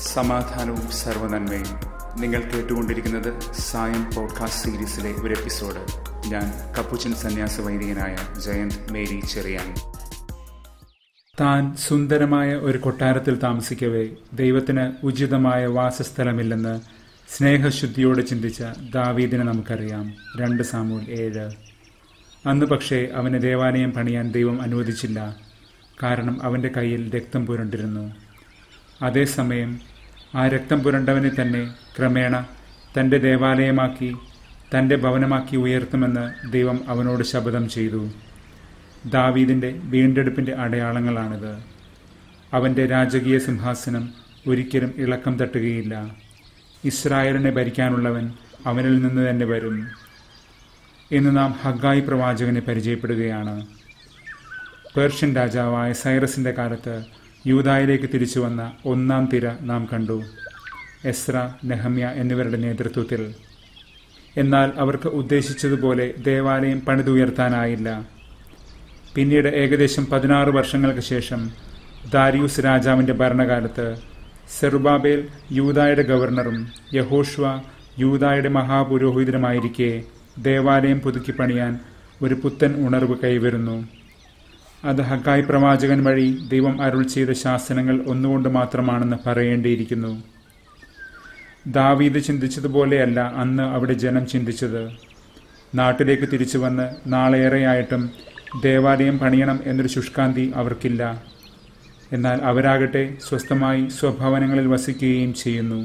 സമാധാനവും സർവനന്മയും നിങ്ങൾ കേട്ടുകൊണ്ടിരിക്കുന്നത് സായം പോഡ്കാസ്റ്റ് സീരീസിലെ ഒരു എപ്പിസോഡ് ഞാൻ കപ്പുച്ചൻ സന്യാസ വൈദികനായ ജയന്ത് മേരി ചെറിയാൻ താൻ സുന്ദരമായ ഒരു കൊട്ടാരത്തിൽ താമസിക്കവേ ദൈവത്തിന് ഉചിതമായ വാസസ്ഥലമില്ലെന്ന് സ്നേഹശുദ്ധിയോടെ ചിന്തിച്ച ദാവീദിനെ നമുക്കറിയാം രണ്ട് സാമൂൽ ഏഴ് അന്ന് പക്ഷേ അവന് ദേവാലയം പണിയാൻ ദൈവം അനുവദിച്ചില്ല കാരണം അവൻ്റെ കയ്യിൽ രക്തം പുരണ്ടിരുന്നു അതേസമയം ആ രക്തം പുരണ്ടവനെ തന്നെ ക്രമേണ തൻ്റെ ദേവാലയമാക്കി തൻ്റെ ഭവനമാക്കി ഉയർത്തുമെന്ന് ദൈവം അവനോട് ശപഥം ചെയ്തു ദാവീദിൻ്റെ വീണ്ടെടുപ്പിൻ്റെ അടയാളങ്ങളാണിത് അവൻ്റെ രാജകീയ സിംഹാസനം ഒരിക്കലും ഇളക്കം തട്ടുകയില്ല ഇസ്രായേലിനെ ഭരിക്കാനുള്ളവൻ അവനിൽ നിന്ന് തന്നെ വരും ഇന്ന് നാം ഹഗായി പ്രവാചകനെ പരിചയപ്പെടുകയാണ് പേർഷ്യൻ രാജാവായ സൈറസിന്റെ കാലത്ത് യൂതായിലേക്ക് തിരിച്ചു വന്ന ഒന്നാം തിര നാം കണ്ടു എസ്ര നെഹമ്യ എന്നിവരുടെ നേതൃത്വത്തിൽ എന്നാൽ അവർക്ക് ഉദ്ദേശിച്ചതുപോലെ ദേവാലയം പണിതുയർത്താനായില്ല പിന്നീട് ഏകദേശം പതിനാറ് വർഷങ്ങൾക്ക് ശേഷം ദാരിയൂസ് രാജാവിന്റെ ഭരണകാലത്ത് സെറുബാബേൽ യൂതായുടെ ഗവർണറും യഹോഷ്വ യൂതായുടെ മഹാപുരോഹിതനുമായിരിക്കെ ദേവാലയം പുതുക്കി പണിയാൻ ഒരു പുത്തൻ ഉണർവ് കൈവരുന്നു അത് ഹക്കായ് പ്രവാചകൻ വഴി ദൈവം അരുൾ ചെയ്ത ശാസനങ്ങൾ ഒന്നുകൊണ്ട് മാത്രമാണെന്ന് പറയേണ്ടിയിരിക്കുന്നു ദാവീദ് ചിന്തിച്ചതുപോലെയല്ല അന്ന് അവിടെ ജനം ചിന്തിച്ചത് നാട്ടിലേക്ക് തിരിച്ചു വന്ന് നാളേറെയായിട്ടും ദേവാലയം പണിയണം എന്നൊരു ശുഷ്കാന്തി അവർക്കില്ല എന്നാൽ അവരാകട്ടെ സ്വസ്ഥമായി സ്വഭവനങ്ങളിൽ വസിക്കുകയും ചെയ്യുന്നു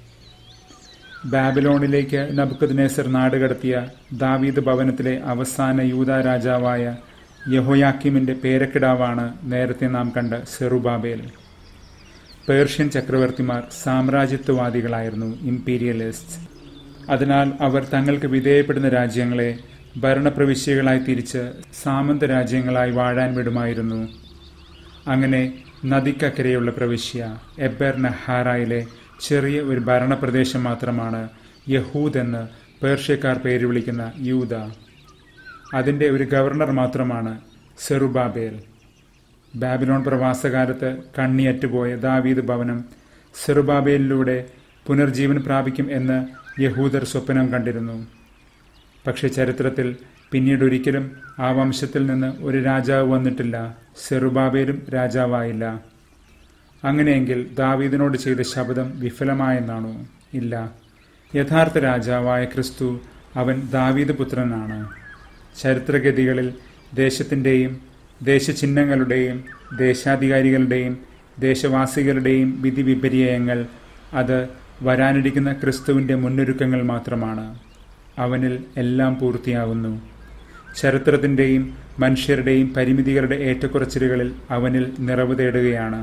ബാബിലോണിലേക്ക് നബുക്കത് നേസർ നാടുകടത്തിയ ദാവീദ് ഭവനത്തിലെ അവസാന യൂത രാജാവായ യഹോയാക്കിമിന്റെ പേരക്കിടാവാണ് നേരത്തെ നാം കണ്ട സെറുബാബേൽ പേർഷ്യൻ ചക്രവർത്തിമാർ സാമ്രാജ്യത്വവാദികളായിരുന്നു ഇംപീരിയലിസ്റ്റ് അതിനാൽ അവർ തങ്ങൾക്ക് വിധേയപ്പെടുന്ന രാജ്യങ്ങളെ ഭരണപ്രവിശ്യകളായി തിരിച്ച് സാമന്ത രാജ്യങ്ങളായി വാഴാൻ വിടുമായിരുന്നു അങ്ങനെ നദിക്കക്കരെയുള്ള പ്രവിശ്യ എബർ നഹാറയിലെ ചെറിയ ഒരു ഭരണപ്രദേശം മാത്രമാണ് യഹൂദ് എന്ന് പേർഷ്യക്കാർ പേര് വിളിക്കുന്ന യൂത അതിൻ്റെ ഒരു ഗവർണർ മാത്രമാണ് സെറുബാബേൽ ബാബിലോൺ പ്രവാസകാലത്ത് കണ്ണിയറ്റുപോയ ദാവീദ് ഭവനം സെറുബാബേലിലൂടെ പുനർജീവൻ പ്രാപിക്കും എന്ന് യഹൂദർ സ്വപ്നം കണ്ടിരുന്നു പക്ഷെ ചരിത്രത്തിൽ പിന്നീട് ഒരിക്കലും ആ വംശത്തിൽ നിന്ന് ഒരു രാജാവ് വന്നിട്ടില്ല സെറുബാബേലും രാജാവായില്ല അങ്ങനെയെങ്കിൽ ദാവീദിനോട് ചെയ്ത ശബ്ദം വിഫലമായെന്നാണോ ഇല്ല യഥാർത്ഥ രാജാവായ ക്രിസ്തു അവൻ ദാവീദ് പുത്രനാണ് ചരിത്രഗതികളിൽ ദേശത്തിൻ്റെയും ദേശചിഹ്നങ്ങളുടെയും ദേശാധികാരികളുടെയും ദേശവാസികളുടെയും വിധി വിപര്യങ്ങൾ അത് വരാനിരിക്കുന്ന ക്രിസ്തുവിൻ്റെ മുന്നൊരുക്കങ്ങൾ മാത്രമാണ് അവനിൽ എല്ലാം പൂർത്തിയാകുന്നു ചരിത്രത്തിൻ്റെയും മനുഷ്യരുടെയും പരിമിതികളുടെ ഏറ്റക്കുറച്ചിലുകളിൽ അവനിൽ നിറവ് തേടുകയാണ്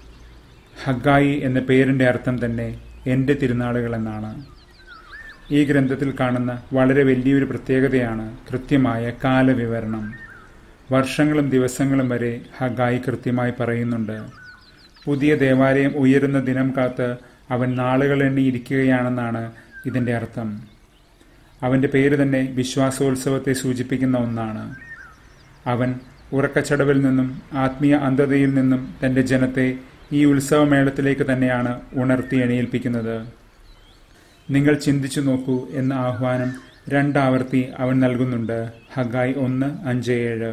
ഹഗായി എന്ന പേരിൻ്റെ അർത്ഥം തന്നെ എൻ്റെ തിരുനാളുകൾ എന്നാണ് ഈ ഗ്രന്ഥത്തിൽ കാണുന്ന വളരെ വലിയൊരു പ്രത്യേകതയാണ് കൃത്യമായ കാലവിവരണം വർഷങ്ങളും ദിവസങ്ങളും വരെ ഹഗായി കൃത്യമായി പറയുന്നുണ്ട് പുതിയ ദേവാലയം ഉയരുന്ന ദിനം കാത്ത് അവൻ നാളുകൾ എണ്ണി ഇരിക്കുകയാണെന്നാണ് ഇതിൻ്റെ അർത്ഥം അവൻ്റെ പേര് തന്നെ വിശ്വാസോത്സവത്തെ സൂചിപ്പിക്കുന്ന ഒന്നാണ് അവൻ ഉറക്കച്ചടവിൽ നിന്നും ആത്മീയ അന്ധതയിൽ നിന്നും തൻ്റെ ജനത്തെ ഈ ഉത്സവമേളത്തിലേക്ക് തന്നെയാണ് ഉണർത്തി എണീൽപ്പിക്കുന്നത് നിങ്ങൾ ചിന്തിച്ചു നോക്കൂ എന്ന ആഹ്വാനം രണ്ടാവർത്തി അവൻ നൽകുന്നുണ്ട് ഹഗായ് ഒന്ന് അഞ്ച് ഏഴ്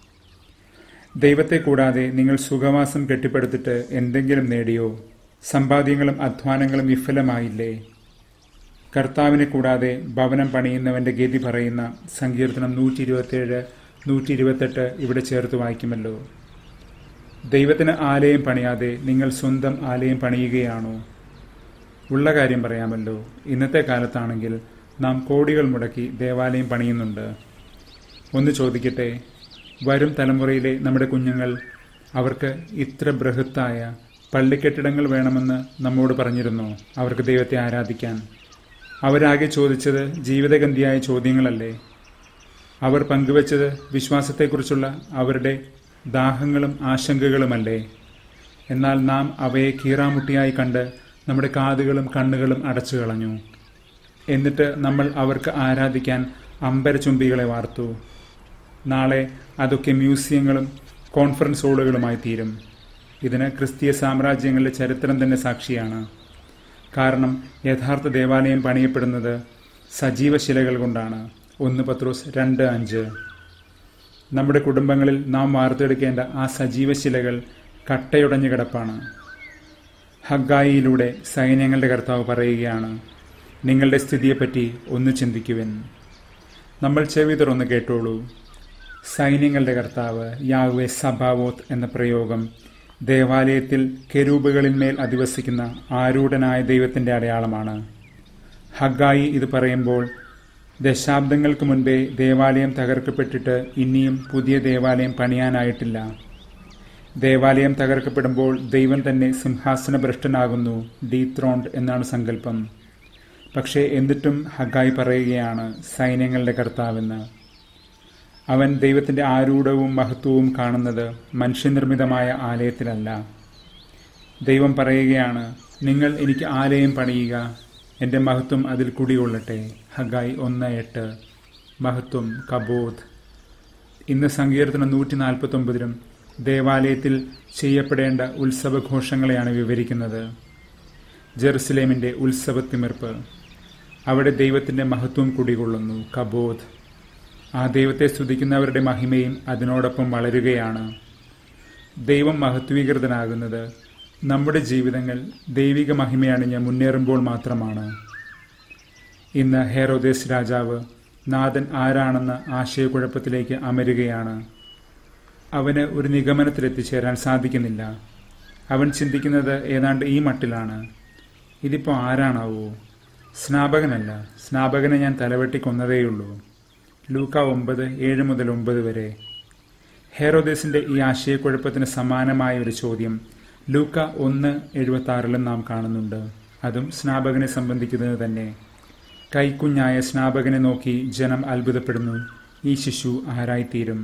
ദൈവത്തെ കൂടാതെ നിങ്ങൾ സുഖവാസം കെട്ടിപ്പടുത്തിട്ട് എന്തെങ്കിലും നേടിയോ സമ്പാദ്യങ്ങളും അധ്വാനങ്ങളും വിഫലമായില്ലേ കർത്താവിനെ കൂടാതെ ഭവനം പണിയുന്നവന്റെ ഗതി പറയുന്ന സങ്കീർത്തനം നൂറ്റി ഇരുപത്തിയേഴ് നൂറ്റി ഇരുപത്തെട്ട് ഇവിടെ ചേർത്ത് വായിക്കുമല്ലോ ദൈവത്തിന് ആലയം പണിയാതെ നിങ്ങൾ സ്വന്തം ആലയം പണിയുകയാണോ ഉള്ള കാര്യം പറയാമല്ലോ ഇന്നത്തെ കാലത്താണെങ്കിൽ നാം കോടികൾ മുടക്കി ദേവാലയം പണിയുന്നുണ്ട് ഒന്ന് ചോദിക്കട്ടെ വരും തലമുറയിലെ നമ്മുടെ കുഞ്ഞുങ്ങൾ അവർക്ക് ഇത്ര ബൃഹത്തായ പള്ളിക്കെട്ടിടങ്ങൾ വേണമെന്ന് നമ്മോട് പറഞ്ഞിരുന്നോ അവർക്ക് ദൈവത്തെ ആരാധിക്കാൻ അവരാകെ ചോദിച്ചത് ജീവിതഗന്ധിയായ ചോദ്യങ്ങളല്ലേ അവർ പങ്കുവച്ചത് വിശ്വാസത്തെക്കുറിച്ചുള്ള അവരുടെ ദാഹങ്ങളും ആശങ്കകളുമല്ലേ എന്നാൽ നാം അവയെ കീറാമുട്ടിയായി കണ്ട് നമ്മുടെ കാതുകളും കണ്ണുകളും അടച്ചു കളഞ്ഞു എന്നിട്ട് നമ്മൾ അവർക്ക് ആരാധിക്കാൻ അമ്പരചുംബികളെ വാർത്തു നാളെ അതൊക്കെ മ്യൂസിയങ്ങളും കോൺഫറൻസ് ഹോളുകളുമായി തീരും ഇതിന് ക്രിസ്തീയ സാമ്രാജ്യങ്ങളുടെ ചരിത്രം തന്നെ സാക്ഷിയാണ് കാരണം യഥാർത്ഥ ദേവാലയം പണിയപ്പെടുന്നത് സജീവ ശിലകൾ കൊണ്ടാണ് ഒന്ന് പത്രോസ് രണ്ട് അഞ്ച് നമ്മുടെ കുടുംബങ്ങളിൽ നാം വാർത്തെടുക്കേണ്ട ആ സജീവ ശിലകൾ കട്ടയുടഞ്ഞു കിടപ്പാണ് ഹഗായിയിലൂടെ സൈന്യങ്ങളുടെ കർത്താവ് പറയുകയാണ് നിങ്ങളുടെ സ്ഥിതിയെപ്പറ്റി ഒന്ന് ചിന്തിക്കുവിൻ നമ്മൾ ചെവി തുറന്ന് കേട്ടോളൂ സൈന്യങ്ങളുടെ കർത്താവ് യാഹ്വെ സബാവോത്ത് എന്ന പ്രയോഗം ദേവാലയത്തിൽ കെരൂബുകളിന്മേൽ അധിവസിക്കുന്ന ആരൂഢനായ ദൈവത്തിന്റെ അടയാളമാണ് ഹഗായി ഇത് പറയുമ്പോൾ ദശാബ്ദങ്ങൾക്ക് മുൻപേ ദേവാലയം തകർക്കപ്പെട്ടിട്ട് ഇനിയും പുതിയ ദേവാലയം പണിയാനായിട്ടില്ല ദേവാലയം തകർക്കപ്പെടുമ്പോൾ ദൈവം തന്നെ സിംഹാസനഭ്രഷ്ടനാകുന്നു ഡീത്രോണ്ട് എന്നാണ് സങ്കല്പം പക്ഷേ എന്നിട്ടും ഹഗായി പറയുകയാണ് സൈന്യങ്ങളുടെ കർത്താവെന്ന് അവൻ ദൈവത്തിന്റെ ആരൂഢവും മഹത്വവും കാണുന്നത് മനുഷ്യനിർമ്മിതമായ ആലയത്തിലല്ല ദൈവം പറയുകയാണ് നിങ്ങൾ എനിക്ക് ആലയം പണിയുക എൻ്റെ മഹത്വം അതിൽ കുടികൊള്ളട്ടെ ഹഗായി ഒന്ന് എട്ട് മഹത്വം കബോധ് ഇന്ന് സങ്കീർത്തനം നൂറ്റി നാൽപ്പത്തി ഒമ്പതിലും ദേവാലയത്തിൽ ചെയ്യപ്പെടേണ്ട ഉത്സവഘോഷങ്ങളെയാണ് വിവരിക്കുന്നത് ജെറുസലേമിൻ്റെ ഉത്സവത്തിമിർപ്പ് അവിടെ ദൈവത്തിൻ്റെ മഹത്വം കുടികൊള്ളുന്നു കബോധ് ആ ദൈവത്തെ സ്തുതിക്കുന്നവരുടെ മഹിമയും അതിനോടൊപ്പം വളരുകയാണ് ദൈവം മഹത്വീകൃതനാകുന്നത് നമ്മുടെ ജീവിതങ്ങൾ ദൈവിക മഹിമയണിഞ്ഞ് മുന്നേറുമ്പോൾ മാത്രമാണ് ഇന്ന് ഹേറോദേസ് രാജാവ് നാഥൻ ആരാണെന്ന ആശയക്കുഴപ്പത്തിലേക്ക് അമരുകയാണ് അവന് ഒരു നിഗമനത്തിലെത്തിച്ചേരാൻ സാധിക്കുന്നില്ല അവൻ ചിന്തിക്കുന്നത് ഏതാണ്ട് ഈ മട്ടിലാണ് ഇതിപ്പോൾ ആരാണാവോ സ്നാപകനല്ല സ്നാപകനെ ഞാൻ തലവെട്ടി കൊന്നതേയുള്ളൂ ലൂക്ക ഒമ്പത് ഏഴ് മുതൽ ഒമ്പത് വരെ ഹെറോദേസിന്റെ ഈ ആശയക്കുഴപ്പത്തിന് സമാനമായ ഒരു ചോദ്യം ലൂക്ക ഒന്ന് എഴുപത്തി ആറിലും നാം കാണുന്നുണ്ട് അതും സ്നാപകനെ സംബന്ധിക്കുന്നത് തന്നെ കൈക്കുഞ്ഞായ സ്നാപകനെ നോക്കി ജനം അത്ഭുതപ്പെടുന്നു ഈ ശിശു ആരായിത്തീരും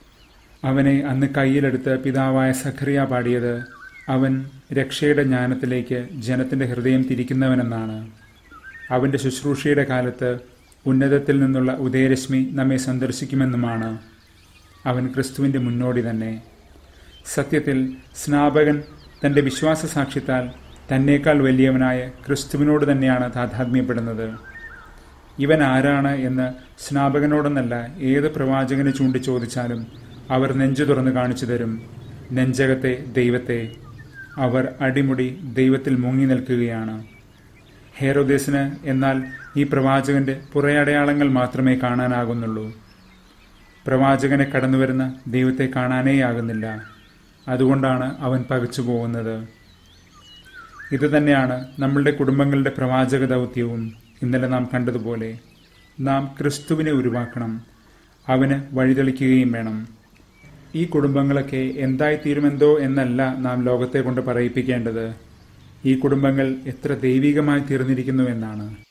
അവനെ അന്ന് കയ്യിലെടുത്ത് പിതാവായ സഖറിയ പാടിയത് അവൻ രക്ഷയുടെ ജ്ഞാനത്തിലേക്ക് ജനത്തിന്റെ ഹൃദയം തിരിക്കുന്നവനെന്നാണ് അവന്റെ ശുശ്രൂഷയുടെ കാലത്ത് ഉന്നതത്തിൽ നിന്നുള്ള ഉദയരശ്മി നമ്മെ സന്ദർശിക്കുമെന്നുമാണ് അവൻ ക്രിസ്തുവിന്റെ മുന്നോടി തന്നെ സത്യത്തിൽ സ്നാപകൻ തന്റെ വിശ്വാസ സാക്ഷ്യത്താൽ തന്നേക്കാൾ വലിയവനായ ക്രിസ്തുവിനോട് തന്നെയാണ് താതാത്മ്യപ്പെടുന്നത് ഇവൻ ആരാണ് എന്ന് സ്നാപകനോടൊന്നല്ല ഏത് പ്രവാചകനെ ചൂണ്ടി ചോദിച്ചാലും അവർ നെഞ്ചു തുറന്ന് കാണിച്ചു തരും നെഞ്ചകത്തെ ദൈവത്തെ അവർ അടിമുടി ദൈവത്തിൽ മുങ്ങി നിൽക്കുകയാണ് ഹേറോദേസിന് എന്നാൽ ഈ പ്രവാചകന്റെ പുറയടയാളങ്ങൾ മാത്രമേ കാണാനാകുന്നുള്ളൂ പ്രവാചകനെ കടന്നുവരുന്ന ദൈവത്തെ കാണാനേയാകുന്നില്ല അതുകൊണ്ടാണ് അവൻ പകച്ചു പോകുന്നത് ഇത് തന്നെയാണ് നമ്മളുടെ കുടുംബങ്ങളുടെ പ്രവാചക ദൗത്യവും ഇന്നലെ നാം കണ്ടതുപോലെ നാം ക്രിസ്തുവിനെ ഉരുവാക്കണം അവന് വഴിതെളിക്കുകയും വേണം ഈ കുടുംബങ്ങളൊക്കെ എന്തായിത്തീരുമെന്തോ എന്നല്ല നാം ലോകത്തെ കൊണ്ട് പറയിപ്പിക്കേണ്ടത് ഈ കുടുംബങ്ങൾ എത്ര ദൈവികമായി തീർന്നിരിക്കുന്നു എന്നാണ്